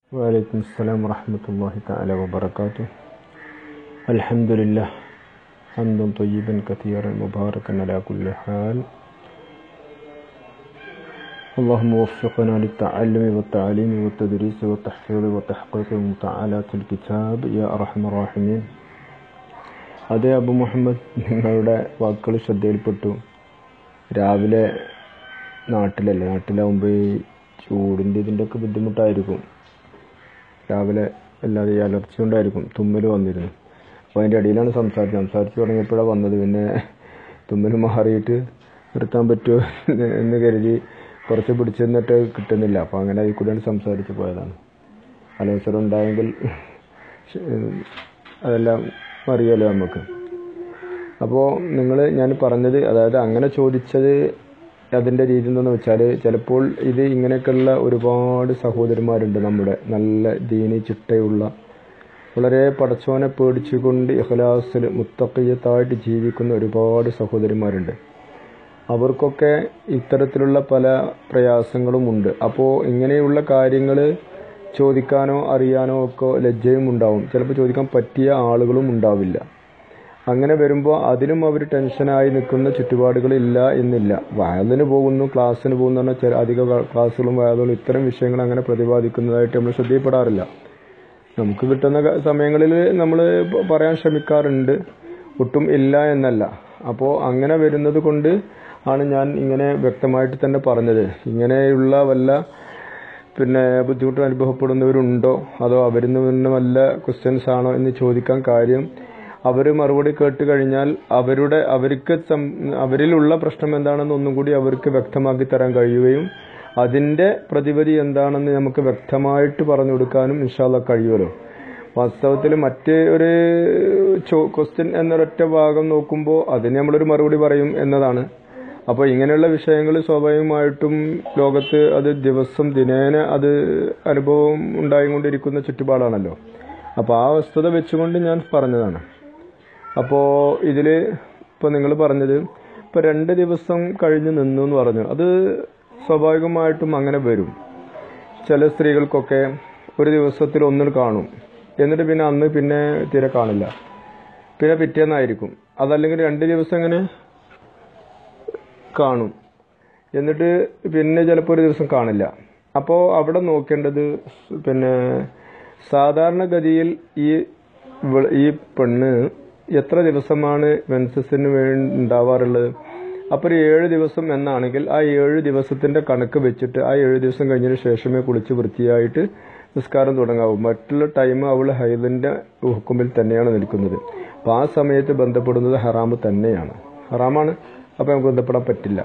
وعليكم السلام ورحمة الله تعالى وبركاته الحمد لله حمدا طيبا كثيرا مباركا على كل حال اللهم وفقنا للتعلم والتعليم والتدريس والتحفيظ وتحقيق متعالات الكتاب يا أرحم الراحمين അതെ അബു മുഹമ്മദ് നിങ്ങളുടെ വാക്കുകൾ ശ്രദ്ധയിൽപ്പെട്ടു രാവിലെ നാട്ടിലല്ലേ നാട്ടിലാവുമ്പോൾ ഈ ചൂടിൻ്റെ ഇതിൻ്റെയൊക്കെ ബുദ്ധിമുട്ടായിരിക്കും രാവിലെ അല്ലാതെ ഈ അലർച്ച കൊണ്ടായിരിക്കും തുമ്മൽ വന്നിരുന്നു അപ്പോൾ അതിൻ്റെ ഇടയിലാണ് സംസാരിച്ചത് സംസാരിച്ച് തുടങ്ങിയപ്പോഴാണ് വന്നത് പിന്നെ തുമ്മൽ മാറിയിട്ട് നിർത്താൻ പറ്റുമോ എന്ന് കരുതി കുറച്ച് പിടിച്ചു നിന്നിട്ട് കിട്ടുന്നില്ല അപ്പോൾ അങ്ങനെ അതിൽ കൂടെയാണ് സംസാരിച്ച് പോയതാണ് അലവസരം ഉണ്ടായെങ്കിൽ അതെല്ലാം അറിയാലോ നമുക്ക് അപ്പോൾ നിങ്ങൾ ഞാൻ പറഞ്ഞത് അതായത് അങ്ങനെ ചോദിച്ചത് അതിൻ്റെ രീതി എന്തെന്ന് വെച്ചാൽ ചിലപ്പോൾ ഇത് ഇങ്ങനെയൊക്കെയുള്ള ഒരുപാട് സഹോദരന്മാരുണ്ട് നമ്മുടെ നല്ല ദീനി ചിട്ടയുള്ള വളരെ പടച്ചോനെ പേടിച്ചുകൊണ്ട് ഇഖലാസിൽ മുത്തക്കയ്യത്തായിട്ട് ജീവിക്കുന്ന ഒരുപാട് സഹോദരന്മാരുണ്ട് അവർക്കൊക്കെ ഇത്തരത്തിലുള്ള പല പ്രയാസങ്ങളും ഉണ്ട് അപ്പോൾ ഇങ്ങനെയുള്ള കാര്യങ്ങൾ ചോദിക്കാനോ അറിയാനോ ഒക്കെ ലജ്ജയും ഉണ്ടാവും ചിലപ്പോൾ ചോദിക്കാൻ പറ്റിയ ആളുകളും ഉണ്ടാവില്ല അങ്ങനെ വരുമ്പോൾ അതിനും അവർ ടെൻഷനായി നിൽക്കുന്ന ചുറ്റുപാടുകളില്ല എന്നില്ല വയലിന് പോകുന്നു ക്ലാസ്സിന് പോകുന്നു പറഞ്ഞാൽ ചില അധിക ക്ലാസ്സുകളും വയലുകളും ഇത്തരം വിഷയങ്ങൾ അങ്ങനെ പ്രതിപാദിക്കുന്നതായിട്ട് നമ്മൾ ശ്രദ്ധയിൽപ്പെടാറില്ല നമുക്ക് കിട്ടുന്ന സമയങ്ങളിൽ നമ്മൾ പറയാൻ ശ്രമിക്കാറുണ്ട് ഒട്ടും ഇല്ല എന്നല്ല അപ്പോൾ അങ്ങനെ വരുന്നത് കൊണ്ട് ആണ് ഞാൻ ഇങ്ങനെ വ്യക്തമായിട്ട് തന്നെ പറഞ്ഞത് ഇങ്ങനെയുള്ള വല്ല പിന്നെ ബുദ്ധിമുട്ട് അനുഭവപ്പെടുന്നവരുണ്ടോ അതോ അവരിൽ നിന്ന് വല്ല ക്വസ്റ്റ്യൻസ് ആണോ എന്ന് ചോദിക്കാൻ കാര്യം അവർ മറുപടി കേട്ട് കഴിഞ്ഞാൽ അവരുടെ അവർക്ക് അവരിലുള്ള പ്രശ്നം എന്താണെന്ന് ഒന്നും കൂടി അവർക്ക് വ്യക്തമാക്കി തരാൻ കഴിയുകയും അതിൻ്റെ പ്രതിവിധി എന്താണെന്ന് നമുക്ക് വ്യക്തമായിട്ട് പറഞ്ഞു കൊടുക്കാനും ഇൻഷാല്ല കഴിയുമല്ലോ വാസ്തവത്തിൽ മറ്റ് ഒരു ക്വസ്റ്റ്യൻ എന്നൊരൊറ്റ ഭാഗം നോക്കുമ്പോൾ അതിന് നമ്മളൊരു മറുപടി പറയും എന്നതാണ് അപ്പോൾ ഇങ്ങനെയുള്ള വിഷയങ്ങൾ സ്വാഭാവികമായിട്ടും ലോകത്ത് അത് ദിവസം ദിനേന അത് അനുഭവം ഉണ്ടായിക്കൊണ്ടിരിക്കുന്ന ചുറ്റുപാടാണല്ലോ അപ്പോൾ ആ വസ്തുത വെച്ചുകൊണ്ട് ഞാൻ പറഞ്ഞതാണ് അപ്പോൾ ഇതിൽ ഇപ്പോൾ നിങ്ങൾ പറഞ്ഞത് ഇപ്പോൾ രണ്ട് ദിവസം കഴിഞ്ഞ് നിന്നു എന്ന് പറഞ്ഞു അത് സ്വാഭാവികമായിട്ടും അങ്ങനെ വരും ചില സ്ത്രീകൾക്കൊക്കെ ഒരു ദിവസത്തിൽ ഒന്നിന് കാണും എന്നിട്ട് പിന്നെ അന്ന് പിന്നെ തീരെ കാണില്ല പിന്നെ പിറ്റേന്നായിരിക്കും അതല്ലെങ്കിൽ രണ്ട് ദിവസം ഇങ്ങനെ കാണും എന്നിട്ട് പിന്നെ ചിലപ്പോൾ ഒരു ദിവസം കാണില്ല അപ്പോൾ അവിടെ നോക്കേണ്ടത് പിന്നെ സാധാരണഗതിയിൽ ഈ ഈ പെണ്ണ് എത്ര ദിവസമാണ് മെൻസസിന് വേണ്ടി ഉണ്ടാവാറുള്ളത് അപ്പോൾ ഒരു ഏഴ് ദിവസം എന്നാണെങ്കിൽ ആ ഏഴ് ദിവസത്തിന്റെ കണക്ക് വെച്ചിട്ട് ആ ഏഴ് ദിവസം കഴിഞ്ഞതിന് ശേഷമേ കുളിച്ച് വൃത്തിയായിട്ട് നിസ്കാരം തുടങ്ങാവൂ മറ്റുള്ള ടൈം അവൾ ഹൈദിന്റെ ഹുക്കുമിൽ തന്നെയാണ് നിൽക്കുന്നത് അപ്പോൾ ആ സമയത്ത് ബന്ധപ്പെടുന്നത് ഹറാമ് തന്നെയാണ് ഹറാമാണ് അപ്പോൾ നമുക്ക് ബന്ധപ്പെടാൻ പറ്റില്ല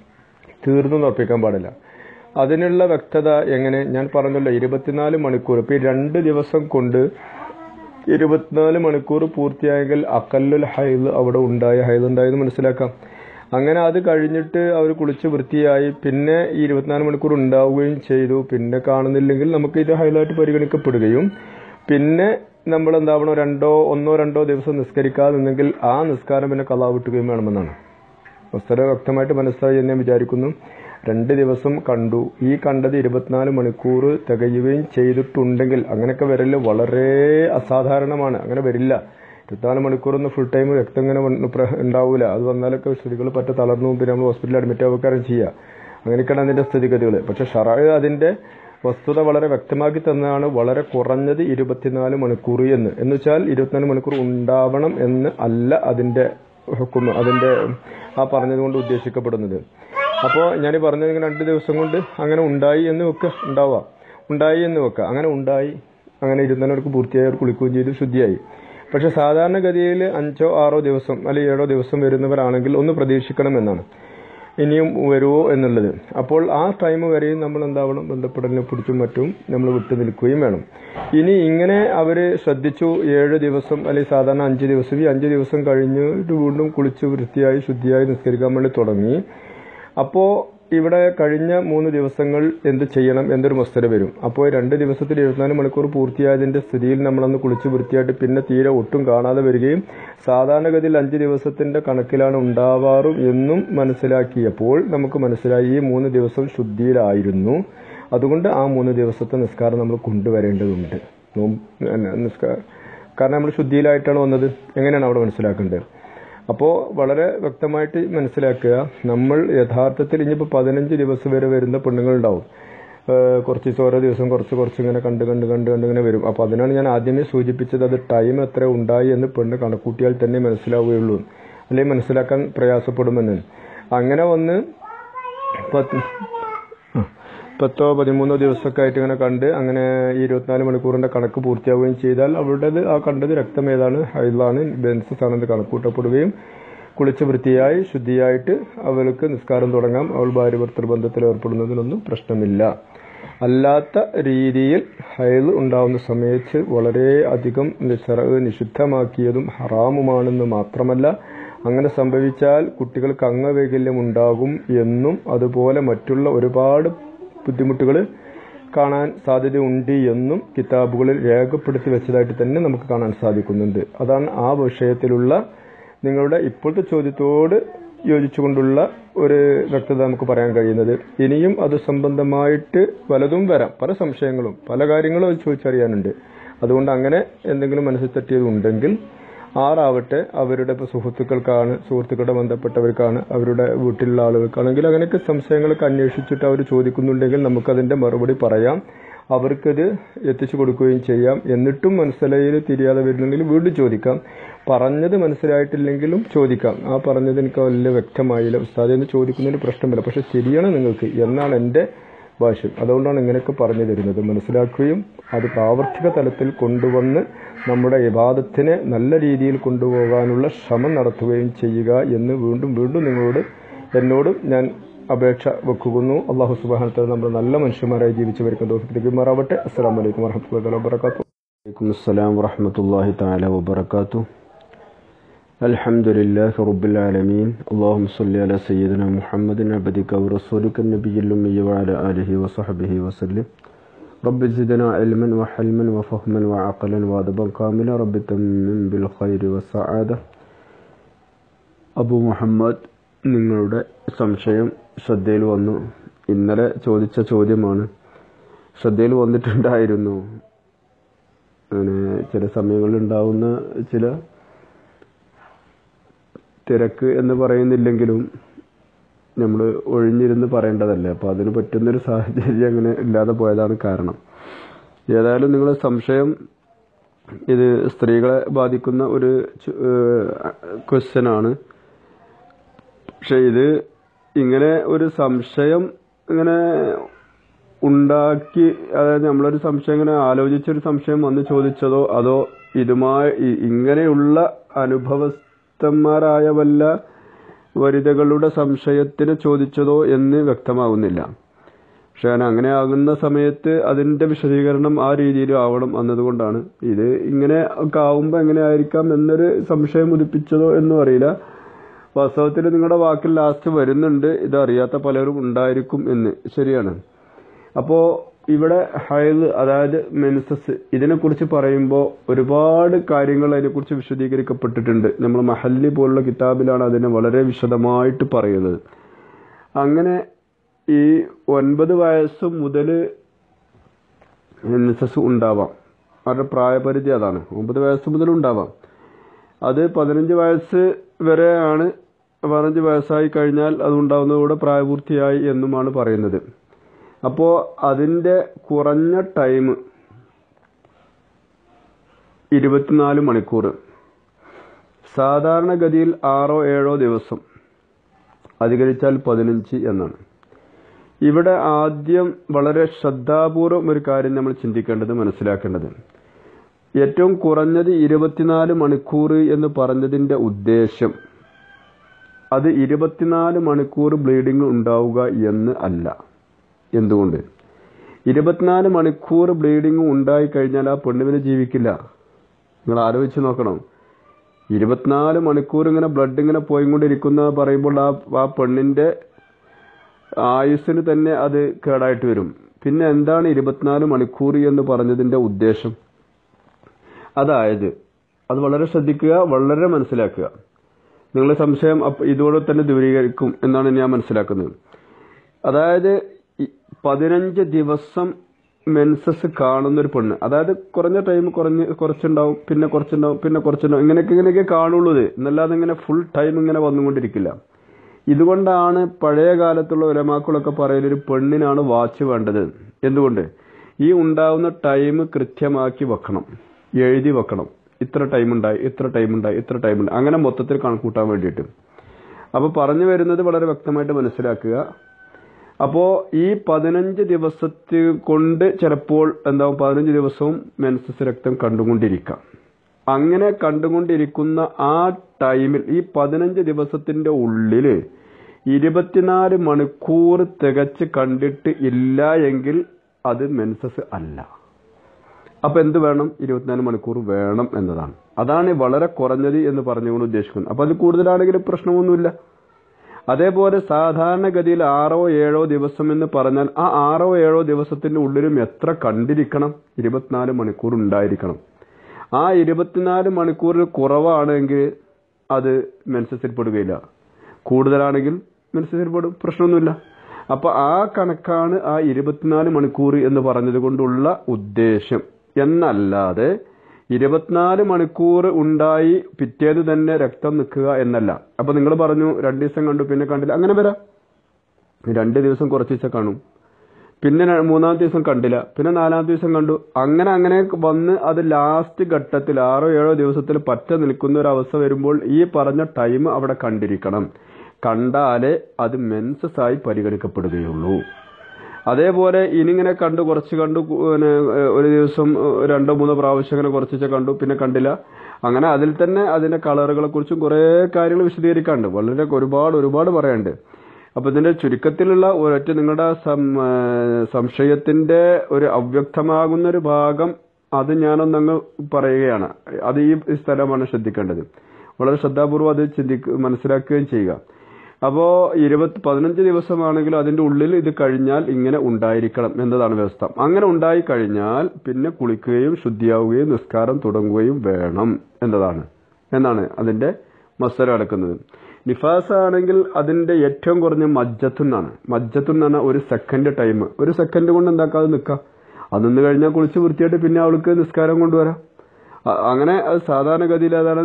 തീർന്നു ഉറപ്പിക്കാൻ പാടില്ല അതിനുള്ള വ്യക്തത എങ്ങനെ ഞാൻ പറഞ്ഞല്ലോ ഇരുപത്തിനാല് മണിക്കൂർ ഇപ്പൊ ഈ രണ്ട് ദിവസം കൊണ്ട് ഇരുപത്തിനാല് മണിക്കൂർ പൂർത്തിയായെങ്കിൽ അക്കല്ലുൽ ഹൈദ് അവിടെ ഉണ്ടായ ഹൈദ് ഉണ്ടായെന്ന് മനസ്സിലാക്കാം അങ്ങനെ അത് കഴിഞ്ഞിട്ട് അവർ കുളിച്ച് വൃത്തിയായി പിന്നെ ഈ ഇരുപത്തിനാല് മണിക്കൂർ ഉണ്ടാവുകയും ചെയ്തു പിന്നെ കാണുന്നില്ലെങ്കിൽ നമുക്ക് ഇത് ഹൈലായിട്ട് പരിഗണിക്കപ്പെടുകയും പിന്നെ നമ്മൾ എന്താവണോ രണ്ടോ ഒന്നോ രണ്ടോ ദിവസം നിസ്കരിക്കാതെ നിന്നെങ്കിൽ ആ നിസ്കാരം പിന്നെ കലാവിട്ടുകയും വേണമെന്നാണ് വസ്തുത വ്യക്തമായിട്ട് മനസ്സിലായി എന്ന് ഞാൻ വിചാരിക്കുന്നു രണ്ട് ദിവസം കണ്ടു ഈ കണ്ടത് ഇരുപത്തിനാല് മണിക്കൂർ തികയുകയും ചെയ്തിട്ടുണ്ടെങ്കിൽ അങ്ങനെയൊക്കെ വരല് വളരെ അസാധാരണമാണ് അങ്ങനെ വരില്ല ഇരുപത്തിനാല് മണിക്കൂറൊന്നും ഫുൾ ടൈം രക്തം ഇങ്ങനെ ഉണ്ടാവില്ല അത് വന്നാലൊക്കെ സ്ത്രീകൾ പറ്റ തളർന്നു പിന്നെ നമ്മൾ ഹോസ്പിറ്റലിൽ അഡ്മിറ്റ് ആവുകയും ചെയ്യുക അങ്ങനെയൊക്കെയാണ് അതിന്റെ സ്ഥിതിഗതികൾ പക്ഷെ ഷറായ അതിന്റെ വസ്തുത വളരെ വ്യക്തമാക്കി തന്നതാണ് വളരെ കുറഞ്ഞത് ഇരുപത്തിനാല് മണിക്കൂർ എന്ന് എന്ന് വെച്ചാൽ ഇരുപത്തിനാല് മണിക്കൂർ ഉണ്ടാവണം എന്ന് അല്ല അതിന്റെ ഹുക്കും അതിന്റെ ആ പറഞ്ഞതുകൊണ്ട് ഉദ്ദേശിക്കപ്പെടുന്നത് അപ്പോൾ ഞാൻ പറഞ്ഞത് രണ്ട് ദിവസം കൊണ്ട് അങ്ങനെ ഉണ്ടായി എന്ന് വെക്കുക ഉണ്ടാവാം ഉണ്ടായി എന്ന് വെക്കുക അങ്ങനെ ഉണ്ടായി അങ്ങനെ ഇരുന്നവർക്ക് പൂർത്തിയായി അവർ കുളിക്കുകയും ചെയ്തു ശുദ്ധിയായി പക്ഷെ സാധാരണഗതിയിൽ അഞ്ചോ ആറോ ദിവസം അല്ലെങ്കിൽ ഏഴോ ദിവസം വരുന്നവരാണെങ്കിൽ ഒന്ന് പ്രതീക്ഷിക്കണം എന്നാണ് ഇനിയും വരുമോ എന്നുള്ളത് അപ്പോൾ ആ ടൈം വരെയും നമ്മൾ എന്താവണം ബന്ധപ്പെടലിനെ പിടിച്ചും മറ്റും നമ്മൾ വിട്ടു നിൽക്കുകയും വേണം ഇനി ഇങ്ങനെ അവര് ശ്രദ്ധിച്ചു ഏഴ് ദിവസം അല്ലെങ്കിൽ സാധാരണ അഞ്ച് ദിവസം ഈ അഞ്ച് ദിവസം കഴിഞ്ഞിട്ട് വീണ്ടും കുളിച്ച് വൃത്തിയായി ശുദ്ധിയായി നിസ്കരിക്കാൻ വേണ്ടി തുടങ്ങി അപ്പോ ഇവിടെ കഴിഞ്ഞ മൂന്ന് ദിവസങ്ങൾ എന്ത് ചെയ്യണം എന്നൊരു മസ്തര വരും അപ്പോൾ രണ്ട് ദിവസത്തിൽ ഇരുപത്തിനാല് മണിക്കൂർ പൂർത്തിയായതിന്റെ സ്ഥിതിയിൽ നമ്മളന്ന് കുളിച്ച് വൃത്തിയായിട്ട് പിന്നെ തീരെ ഒട്ടും കാണാതെ വരികയും സാധാരണഗതിയിൽ അഞ്ച് ദിവസത്തിന്റെ കണക്കിലാണ് ഉണ്ടാവാറും എന്നും മനസ്സിലാക്കിയപ്പോൾ നമുക്ക് മനസ്സിലായി ഈ മൂന്ന് ദിവസം ശുദ്ധിയിലായിരുന്നു അതുകൊണ്ട് ആ മൂന്ന് ദിവസത്തെ നിസ്കാരം നമ്മൾ കൊണ്ടുവരേണ്ടതുണ്ട് നോമ്പ് നിസ്കാരം കാരണം നമ്മൾ ശുദ്ധിയിലായിട്ടാണ് വന്നത് എങ്ങനെയാണ് അവിടെ മനസ്സിലാക്കേണ്ടത് അപ്പോൾ വളരെ വ്യക്തമായിട്ട് മനസ്സിലാക്കുക നമ്മൾ യഥാർത്ഥത്തിൽ ഇനിയിപ്പോൾ പതിനഞ്ച് ദിവസം വരെ വരുന്ന പെണ്ണുങ്ങളുണ്ടാവും ഏഹ് കുറച്ച് ദിവസം ഓരോ ദിവസം കുറച്ച് കുറച്ച് ഇങ്ങനെ കണ്ട് കണ്ട് കണ്ട് കണ്ട് ഇങ്ങനെ വരും അപ്പോൾ അതിനാണ് ഞാൻ ആദ്യമേ സൂചിപ്പിച്ചത് അത് ടൈം എത്ര ഉണ്ടായി എന്ന് പെണ്ണ് കണക്കൂട്ടിയാൽ തന്നെ മനസ്സിലാവുകയുള്ളൂ അല്ലെങ്കിൽ മനസ്സിലാക്കാൻ പ്രയാസപ്പെടുമെന്ന് അങ്ങനെ വന്ന് പത്ത് ആ, പത്തോ പതിമൂന്നോ ദിവസമൊക്കെ ആയിട്ട് ഇങ്ങനെ കണ്ട് അങ്ങനെ ഈ ഇരുപത്തിനാല് മണിക്കൂറിന്റെ കണക്ക് പൂർത്തിയാവുകയും ചെയ്താൽ അവരുടേത് ആ കണ്ടത് രക്തം ഏതാണ് ഹൈലാണ് ബെൻസസ് ആണെന്ന് കണക്കൂട്ടപ്പെടുകയും കുളിച്ച് വൃത്തിയായി ശുദ്ധിയായിട്ട് അവൾക്ക് നിസ്കാരം തുടങ്ങാം അവൾ ഭാര്യ ഭർത്തൃ ബന്ധത്തിൽ ഏർപ്പെടുന്നതിനൊന്നും പ്രശ്നമില്ല അല്ലാത്ത രീതിയിൽ ഹൈൽ ഉണ്ടാവുന്ന സമയത്ത് വളരെ അധികം നിസ്സറ നിഷിദ്ധമാക്കിയതും ഹറാമുമാണെന്ന് മാത്രമല്ല അങ്ങനെ സംഭവിച്ചാൽ കുട്ടികൾക്ക് അംഗവൈകല്യം ഉണ്ടാകും എന്നും അതുപോലെ മറ്റുള്ള ഒരുപാട് ബുദ്ധിമുട്ടുകൾ കാണാൻ സാധ്യതയുണ്ട് എന്നും കിതാബുകളിൽ രേഖപ്പെടുത്തി വെച്ചതായിട്ട് തന്നെ നമുക്ക് കാണാൻ സാധിക്കുന്നുണ്ട് അതാണ് ആ വിഷയത്തിലുള്ള നിങ്ങളുടെ ഇപ്പോഴത്തെ ചോദ്യത്തോട് യോജിച്ചുകൊണ്ടുള്ള ഒരു വ്യക്തത നമുക്ക് പറയാൻ കഴിയുന്നത് ഇനിയും അത് സംബന്ധമായിട്ട് പലതും വരാം പല സംശയങ്ങളും പല കാര്യങ്ങളും അത് ചോദിച്ചറിയാനുണ്ട് അതുകൊണ്ട് അങ്ങനെ എന്തെങ്കിലും മനസ്സിൽ തട്ടിയതുണ്ടെങ്കിൽ ആറാവട്ടെ അവരുടെ ഇപ്പോൾ സുഹൃത്തുക്കൾക്കാണ് സുഹൃത്തുക്കളുടെ ബന്ധപ്പെട്ടവർക്കാണ് അവരുടെ വീട്ടിലുള്ള ആളുകൾക്കാണെങ്കിൽ അങ്ങനെയൊക്കെ സംശയങ്ങളൊക്കെ അന്വേഷിച്ചിട്ട് അവർ ചോദിക്കുന്നുണ്ടെങ്കിൽ നമുക്കതിന്റെ മറുപടി പറയാം അവർക്കത് എത്തിച്ചു കൊടുക്കുകയും ചെയ്യാം എന്നിട്ടും മനസ്സിലായിൽ തിരിയാതെ വരുന്നുണ്ടെങ്കിൽ വീണ്ടും ചോദിക്കാം പറഞ്ഞത് മനസ്സിലായിട്ടില്ലെങ്കിലും ചോദിക്കാം ആ പറഞ്ഞത് എനിക്ക് വലിയ വ്യക്തമായില്ല ഉസ്താദ് എന്ന് ചോദിക്കുന്നതിന് പ്രശ്നമില്ല പക്ഷെ ശരിയാണ് നിങ്ങൾക്ക് എന്നാണ് എൻ്റെ ഭാഷ്യം അതുകൊണ്ടാണ് ഇങ്ങനെയൊക്കെ പറഞ്ഞു തരുന്നത് മനസ്സിലാക്കുകയും അത് പ്രാവർത്തിക തലത്തിൽ കൊണ്ടുവന്ന് നമ്മുടെ വിവാദത്തിനെ നല്ല രീതിയിൽ കൊണ്ടുപോകാനുള്ള ശ്രമം നടത്തുകയും ചെയ്യുക എന്ന് വീണ്ടും വീണ്ടും നിങ്ങളോട് എന്നോടും ഞാൻ അപേക്ഷ വെക്കുന്നു അള്ളാഹു സുബാനത്തിൽ നമ്മൾ നല്ല മനുഷ്യന്മാരായി ജീവിച്ചു വരുന്ന തോഫിക്കുമാറാവട്ടെ അസ്സാം വലൈക്കും വർഹമത്തുള്ള വാബർക്കാത്തു വലൈക്കും അസ്സലാം വറഹമത്തല്ലാഹി താല വബർക്കാത്തു الحمد لله رب العالمين اللهم صل على سيدنا محمد عبدك ورسولك النبي الأمي وعلى آله وصحبه وسلم رب زدنا علما وحلما وفهما وعقلا وأدبا كاملا رب تمم بالخير والسعادة അബു മുഹമ്മദ് നിങ്ങളുടെ സംശയം ശ്രദ്ധയിൽ വന്നു ഇന്നലെ ചോദിച്ച ചോദ്യമാണ് ശ്രദ്ധയിൽ വന്നിട്ടുണ്ടായിരുന്നു അങ്ങനെ ചില സമയങ്ങളിൽ ഉണ്ടാവുന്ന ചില തിരക്ക് എന്ന് പറയുന്നില്ലെങ്കിലും നമ്മൾ ഒഴിഞ്ഞിരുന്ന് പറയേണ്ടതല്ലേ അപ്പോൾ അതിന് പറ്റുന്നൊരു സാഹചര്യം അങ്ങനെ ഇല്ലാതെ പോയതാണ് കാരണം ഏതായാലും നിങ്ങളെ സംശയം ഇത് സ്ത്രീകളെ ബാധിക്കുന്ന ഒരു ക്വസ്റ്റ്യൻ ആണ് പക്ഷെ ഇത് ഇങ്ങനെ ഒരു സംശയം ഇങ്ങനെ ഉണ്ടാക്കി അതായത് നമ്മളൊരു സംശയം ഇങ്ങനെ ആലോചിച്ചൊരു സംശയം വന്ന് ചോദിച്ചതോ അതോ ഇതുമായി ഇ- ഇങ്ങനെയുള്ള അനുഭവസ്ഥന്മാരായ വല്ല വനിതകളുടെ സംശയത്തിന് ചോദിച്ചതോ എന്ന് വ്യക്തമാകുന്നില്ല പക്ഷെ ഞാൻ അങ്ങനെ ആകുന്ന സമയത്ത് അതിന്റെ വിശദീകരണം ആ രീതിയിൽ ആവണം എന്നതുകൊണ്ടാണ് ഇത് ഇങ്ങനെ ഒക്കെ ആവുമ്പോൾ എങ്ങനെ ആയിരിക്കാം എന്നൊരു സംശയം ഉദിപ്പിച്ചതോ എന്നും അറിയില്ല വാസ്തവത്തിൽ നിങ്ങളുടെ വാക്കിൽ ലാസ്റ്റ് വരുന്നുണ്ട് ഇത് അറിയാത്ത പലരും ഉണ്ടായിരിക്കും എന്ന് ശരിയാണ് അപ്പോ ഇവിടെ ഹൈദ് അതായത് മെൻസസ് ഇതിനെക്കുറിച്ച് പറയുമ്പോൾ ഒരുപാട് കാര്യങ്ങൾ അതിനെക്കുറിച്ച് വിശദീകരിക്കപ്പെട്ടിട്ടുണ്ട് നമ്മൾ മഹല്ലി പോലുള്ള കിതാബിലാണ് അതിനെ വളരെ വിശദമായിട്ട് പറയുന്നത് അങ്ങനെ ഈ ഒൻപത് വയസ്സ് മുതൽ മെൻസസ് ഉണ്ടാവാം അവരുടെ പ്രായപരിധി അതാണ് ഒമ്പത് വയസ്സ് മുതൽ ഉണ്ടാവാം അത് പതിനഞ്ച് വയസ്സ് വരെയാണ് പതിനഞ്ച് വയസ്സായി കഴിഞ്ഞാൽ അത് ഉണ്ടാവുന്നതോടെ പ്രായപൂർത്തിയായി എന്നുമാണ് പറയുന്നത് അപ്പോൾ അതിൻ്റെ കുറഞ്ഞ ടൈം ഇരുപത്തിനാല് മണിക്കൂർ സാധാരണഗതിയിൽ ആറോ ഏഴോ ദിവസം അധികരിച്ചാൽ പതിനഞ്ച് എന്നാണ് ഇവിടെ ആദ്യം വളരെ ശ്രദ്ധാപൂർവം ഒരു കാര്യം നമ്മൾ ചിന്തിക്കേണ്ടത് മനസ്സിലാക്കേണ്ടത് ഏറ്റവും കുറഞ്ഞത് ഇരുപത്തിനാല് മണിക്കൂർ എന്ന് പറഞ്ഞതിന്റെ ഉദ്ദേശം അത് ഇരുപത്തിനാല് മണിക്കൂർ ബ്ലീഡിംഗ് ഉണ്ടാവുക എന്ന് അല്ല എന്തുകൊണ്ട് ഇരുപത്തിനാല് മണിക്കൂർ ബ്ലീഡിംഗ് ഉണ്ടായി കഴിഞ്ഞാൽ ആ പെണ്ണുവിന് ജീവിക്കില്ല നിങ്ങൾ ആലോചിച്ച് നോക്കണം ഇരുപത്തിനാല് മണിക്കൂർ ഇങ്ങനെ ബ്ലഡ് ഇങ്ങനെ പോയിക്കൊണ്ടിരിക്കുന്ന പറയുമ്പോൾ ആ ആ പെണ്ണിന്റെ ആയുസ്സിന് തന്നെ അത് കേടായിട്ട് വരും പിന്നെ എന്താണ് ഇരുപത്തിനാല് മണിക്കൂർ എന്ന് പറഞ്ഞതിന്റെ ഉദ്ദേശം അതായത് അത് വളരെ ശ്രദ്ധിക്കുക വളരെ മനസ്സിലാക്കുക നിങ്ങളുടെ സംശയം അപ്പ- ഇതോടെ തന്നെ ദൂരീകരിക്കും എന്നാണ് ഞാൻ മനസ്സിലാക്കുന്നത് അതായത് ഇ- പതിനഞ്ച് ദിവസം മെൻസസ് കാണുന്ന ഒരു പെണ്ണ് അതായത് കുറഞ്ഞ ടൈം കുറഞ്ഞ് കുറച്ചുണ്ടാവും പിന്നെ കുറച്ചുണ്ടാവും പിന്നെ കുറച്ചുണ്ടാവും ഇങ്ങനെയൊക്കെ ഇങ്ങനെയൊക്കെ കാണുള്ളൂ ഇത് എന്നല്ലാതെ ഇങ്ങനെ ഫുൾ ടൈം ഇങ്ങനെ വന്നുകൊണ്ടിരിക്കില്ല ഇതുകൊണ്ടാണ് പഴയ കാലത്തുള്ള ഉലമാക്കളൊക്കെ പറയുന്നത് ഒരു പെണ്ണിനാണ് വാച്ച് വേണ്ടത് എന്തുകൊണ്ട് ഈ ഉണ്ടാവുന്ന ടൈം കൃത്യമാക്കി വെക്കണം എഴുതി വെക്കണം ഇത്ര ടൈം ഉണ്ടായി ഇത്ര ടൈം ഉണ്ടായി ഇത്ര ടൈം ഉണ്ടായി അങ്ങനെ മൊത്തത്തിൽ കണക്കൂട്ടാൻ വേണ്ടിയിട്ട് അപ്പൊ പറഞ്ഞു വരുന്നത് വളരെ വ്യക്തമായിട്ട് മനസ്സിലാക്കുക അപ്പോ ഈ പതിനഞ്ച് ദിവസത്തെ കൊണ്ട് ചിലപ്പോൾ എന്താവും പതിനഞ്ച് ദിവസവും മെൻസസ് രക്തം കണ്ടുകൊണ്ടിരിക്കാം അങ്ങനെ കണ്ടുകൊണ്ടിരിക്കുന്ന ആ ടൈമിൽ ഈ പതിനഞ്ച് ദിവസത്തിന്റെ ഉള്ളില് ഇരുപത്തിനാല് മണിക്കൂർ തികച്ച് കണ്ടിട്ട് ഇല്ല എങ്കിൽ അത് മെൻസസ് അല്ല അപ്പൊ എന്ത് വേണം ഇരുപത്തിനാല് മണിക്കൂർ വേണം എന്നതാണ് അതാണ് വളരെ കുറഞ്ഞത് എന്ന് പറഞ്ഞുകൊണ്ട് ഉദ്ദേശിക്കുന്നത് അപ്പൊ അത് കൂടുതലാണെങ്കിൽ പ്രശ്നമൊന്നുമില്ല അതേപോലെ സാധാരണഗതിയിൽ ആറോ ഏഴോ ദിവസം എന്ന് പറഞ്ഞാൽ ആ ആറോ ഏഴോ ദിവസത്തിന്റെ ഉള്ളിലും എത്ര കണ്ടിരിക്കണം ഇരുപത്തിനാല് മണിക്കൂർ ഉണ്ടായിരിക്കണം ആ ഇരുപത്തിനാല് മണിക്കൂറിൽ കുറവാണെങ്കിൽ അത് മെൻസസിൽ പെടുകയില്ല കൂടുതലാണെങ്കിൽ മെൻസസിൽ പെടും പ്രശ്നമൊന്നുമില്ല അപ്പൊ ആ കണക്കാണ് ആ ഇരുപത്തിനാല് മണിക്കൂർ എന്ന് പറഞ്ഞത് കൊണ്ടുള്ള ഉദ്ദേശം എന്നല്ലാതെ ഇരുപത്തിനാല് മണിക്കൂർ ഉണ്ടായി പിറ്റേന്ന് തന്നെ രക്തം നിൽക്കുക എന്നല്ല അപ്പൊ നിങ്ങൾ പറഞ്ഞു രണ്ടു ദിവസം കണ്ടു പിന്നെ കണ്ടില്ല അങ്ങനെ വരാം രണ്ട് ദിവസം കുറച്ച് ദിവസം കാണും പിന്നെ ര- മൂന്നാമത്തെ ദിവസം കണ്ടില്ല പിന്നെ നാലാമത്തെ ദിവസം കണ്ടു അങ്ങനെ അങ്ങനെ വന്ന് അത് ലാസ്റ്റ് ഘട്ടത്തിൽ ആറോ ഏഴോ ദിവസത്തിൽ പറ്റ നിൽക്കുന്ന ഒരു അവസ്ഥ വരുമ്പോൾ ഈ പറഞ്ഞ ടൈം അവിടെ കണ്ടിരിക്കണം കണ്ടാലേ അത് മെൻസസ് ആയി പരിഗണിക്കപ്പെടുകയുള്ളൂ അതേപോലെ ഇനിങ്ങനെ കണ്ടു കുറച്ച് കണ്ടു കു- പിന്നെ, ഏഹ്, ഒരു ദിവസം ഏഹ്, രണ്ടോ മൂന്നോ പ്രാവശ്യം അങ്ങനെ കുറച്ച് കണ്ടു പിന്നെ കണ്ടില്ല അങ്ങനെ അതിൽ തന്നെ അതിന്റെ കളറുകളെ കുറിച്ചും കുറെ കാര്യങ്ങൾ വിശദീകരിക്കാനുണ്ട് വളരെ ഒരുപാട് ഒരുപാട് പറയാനുണ്ട് അപ്പൊ ഇതിന്റെ ചുരുക്കത്തിലുള്ള ഒരൊറ്റ നിങ്ങളുടെ സം- ഏഹ്, സംശയത്തിന്റെ ഒരു അവ്യക്തമാകുന്ന ഒരു ഭാഗം അത് ഞാനൊന്നങ്ങ് പറയുകയാണ് അത് ഈ സ്ഥലമാണ് ശ്രദ്ധിക്കേണ്ടത് വളരെ ശ്രദ്ധാപൂർവ്വം അത് ചിന്തിക്ക മനസ്സിലാക്കുകയും ചെയ്യുക അപ്പോ ഇരുപത്തി പതിനഞ്ച് ദിവസമാണെങ്കിൽ അതിന്റെ ഉള്ളിൽ ഇത് കഴിഞ്ഞാൽ ഇങ്ങനെ ഉണ്ടായിരിക്കണം എന്നതാണ് വ്യവസ്ഥ അങ്ങനെ ഉണ്ടായി കഴിഞ്ഞാൽ പിന്നെ കുളിക്കുകയും ശുദ്ധിയാവുകയും നിസ്കാരം തുടങ്ങുകയും വേണം എന്നതാണ് എന്നാണ് അതിന്റെ മസല അടക്കുന്നത് നിഫാസ് ആണെങ്കിൽ അതിന്റെ ഏറ്റവും കുറഞ്ഞ മജ്ജത്തുന്നാണ് മജ്ജത്തുൻ എന്ന് പറഞ്ഞാൽ ഒരു സെക്കൻഡ് ടൈം ഒരു സെക്കൻഡ് കൊണ്ട് എന്താക്കാതെ നിൽക്കാം അത് നിന്ന് കഴിഞ്ഞാൽ കുളിച്ച് വൃത്തിയായിട്ട് പിന്നെ അവൾക്ക് നിസ്കാരം കൊണ്ടുവരാം അ- അങ്ങനെ അത് സാധാരണഗതിയിൽ അതാണ്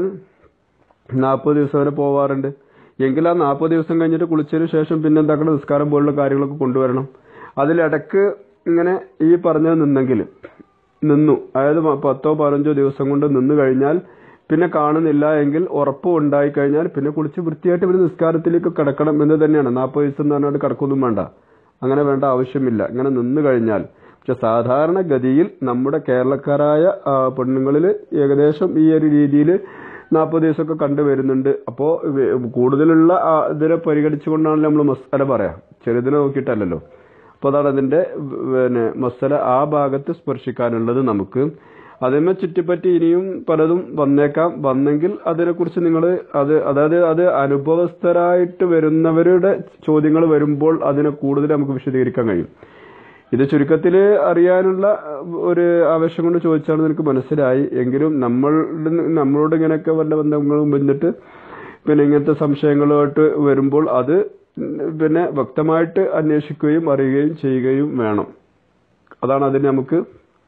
നാൽപ്പത് ദിവസം വരെ പോവാറുണ്ട് എങ്കിൽ ആ നാൽപ്പത് ദിവസം കഴിഞ്ഞിട്ട് കുളിച്ചതിന് ശേഷം പിന്നെ എന്താക്കണം നിസ്കാരം പോലുള്ള കാര്യങ്ങളൊക്കെ കൊണ്ടുവരണം അതിലിടക്ക് ഇങ്ങനെ ഈ പറഞ്ഞത് നിന്നെങ്കിൽ നിന്നു അതായത് മ- പത്തോ പതിനഞ്ചോ ദിവസം കൊണ്ട് നിന്ന് കഴിഞ്ഞാൽ പിന്നെ കാണുന്നില്ല എങ്കിൽ ഉറപ്പ് ഉണ്ടായി കഴിഞ്ഞാൽ പിന്നെ കുളിച്ച് വൃത്തിയായിട്ട് പിന്നെ നിസ്കാരത്തിലേക്ക് കിടക്കണം എന്ന് തന്നെയാണ് നാൽപ്പത് ദിവസം എന്ന് പറഞ്ഞാൽ കിടക്കൊന്നും വേണ്ട അങ്ങനെ വേണ്ട ആവശ്യമില്ല ഇങ്ങനെ നിന്ന് കഴിഞ്ഞാൽ പക്ഷെ സാധാരണ ഗതിയിൽ നമ്മുടെ കേരളക്കാരായ ആ, പെണ്ണുങ്ങളിൽ ഏകദേശം ഈ ഒരു രീതിയിൽ നാൽപ്പത് ദിവസമൊക്കെ കണ്ടുവരുന്നുണ്ട് അപ്പോൾ കൂടുതലുള്ള ആ, ഇതിനെ പരിഗണിച്ചുകൊണ്ടാണ് നമ്മൾ മസാല പറയാം ചെറുതിനെ നോക്കിയിട്ടല്ലല്ലോ അപ്പോൾ അതാണ് അതിന്റെ പിന്നെ മസല ആ ഭാഗത്ത് സ്പർശിക്കാനുള്ളത് നമുക്ക് അതിനെ ചുറ്റിപ്പറ്റി ഇനിയും പലതും വന്നേക്കാം വന്നെങ്കിൽ അതിനെക്കുറിച്ച് നിങ്ങൾ അത് അതായത് അത് അനുഭവസ്ഥരായിട്ട് വരുന്നവരുടെ ചോദ്യങ്ങൾ വരുമ്പോൾ അതിനെ കൂടുതൽ നമുക്ക് വിശദീകരിക്കാൻ കഴിയും ഇത് ചുരുക്കത്തിൽ അറിയാനുള്ള അഹ്, ഒരു ആവശ്യം കൊണ്ട് ചോദിച്ചാണ് എനിക്ക് മനസ്സിലായി എങ്കിലും നമ്മൾ നമ്മളോട് ഇങ്ങനെയൊക്കെ വല്ല ബന്ധങ്ങളും വന്നിട്ട് പിന്നെ ഇങ്ങനത്തെ സംശയങ്ങളുമായിട്ട് വരുമ്പോൾ അത് പിന്നെ വ്യക്തമായിട്ട് അന്വേഷിക്കുകയും അറിയുകയും ചെയ്യുകയും വേണം അതാണ് അതിന് നമുക്ക്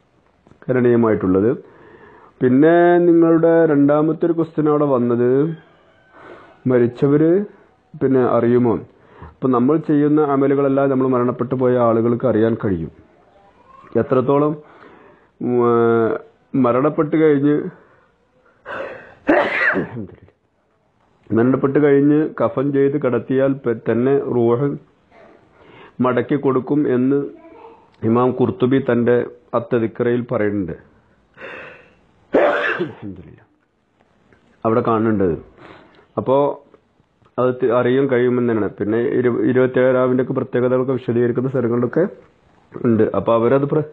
കരണീയമായിട്ടുള്ളത് പിന്നെ നിങ്ങളുടെ രണ്ടാമത്തെ ഒരു ക്വസ്റ്റ്യൻ അവിടെ വന്നത് മരിച്ചവര് പിന്നെ അറിയുമോ അപ്പൊ നമ്മൾ ചെയ്യുന്ന അമലുകളെല്ലാം നമ്മൾ മരണപ്പെട്ടു പോയ ആളുകൾക്ക് അറിയാൻ കഴിയും എത്രത്തോളം ഉം, ആ, മരണപ്പെട്ട് കഴിഞ്ഞ് മരണപ്പെട്ട് കഴിഞ്ഞ് കഫൻ ചെയ്ത് കടത്തിയാൽ പെ- തന്നെ റൂഹ് മടക്കി കൊടുക്കും എന്ന് ഇമാം കുർത്തുബി തന്റെ അത്തതിക്കറയിൽ പറയുന്നുണ്ട് അൽഹംദുലില്ലാ. അവിടെ കാണുന്നുണ്ട് അപ്പോ അത് തി- അറിയാൻ കഴിയുമെന്നാണ് പിന്നെ ഇരു- ഇരുപത്തിയേഴാവിന്റെ ഒക്കെ പ്രത്യേകതകളൊക്കെ വിശദീകരിക്കുന്ന സ്ഥലങ്ങളിലൊക്കെ ഉണ്ട് അപ്പൊ അവരത് പ്ര-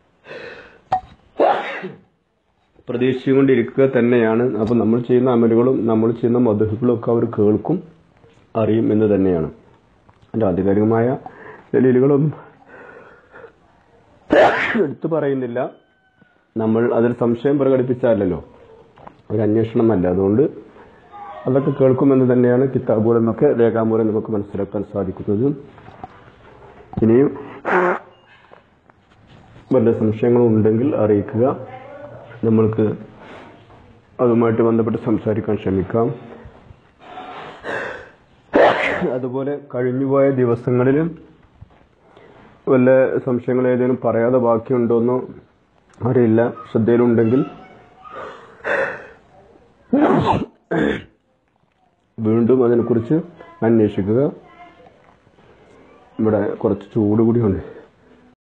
പ്രതീക്ഷിച്ചുകൊണ്ടിരിക്കുക തന്നെയാണ് അപ്പൊ നമ്മൾ ചെയ്യുന്ന അമലുകളും നമ്മൾ ചെയ്യുന്ന മധുഹുകളും ഒക്കെ അവർ കേൾക്കും അറിയും എന്ന് തന്നെയാണ് അതിന്റെ ആധികാരികമായ ദലീലുകളൊന്നും എടുത്തു പറയുന്നില്ല നമ്മൾ അതിൽ സംശയം പ്രകടിപ്പിച്ചാലല്ലോ ഒരു അന്വേഷണമല്ല അതുകൊണ്ട് അതൊക്കെ കേൾക്കുമെന്ന് തന്നെയാണ് കിതാബുകൾ എന്നൊക്കെ രേഖാമൂലം നമുക്ക് മനസ്സിലാക്കാൻ സാധിക്കുന്നത് ഇനിയും വല്ല സംശയങ്ങളും ഉണ്ടെങ്കിൽ അറിയിക്കുക നമ്മൾക്ക് അതുമായിട്ട് ബന്ധപ്പെട്ട് സംസാരിക്കാൻ ശ്രമിക്കാം അതുപോലെ കഴിഞ്ഞുപോയ ദിവസങ്ങളിൽ വല്ല സംശയങ്ങൾ ഏതെങ്കിലും പറയാതെ ബാക്കിയുണ്ടോയെന്നോ അറിയില്ല ശ്രദ്ധയിലുണ്ടെങ്കിൽ വീണ്ടും അതിനെക്കുറിച്ച് അന്വേഷിക്കുക ഇവിടെ കുറച്ച് ചൂട് കൂടിയുണ്ട്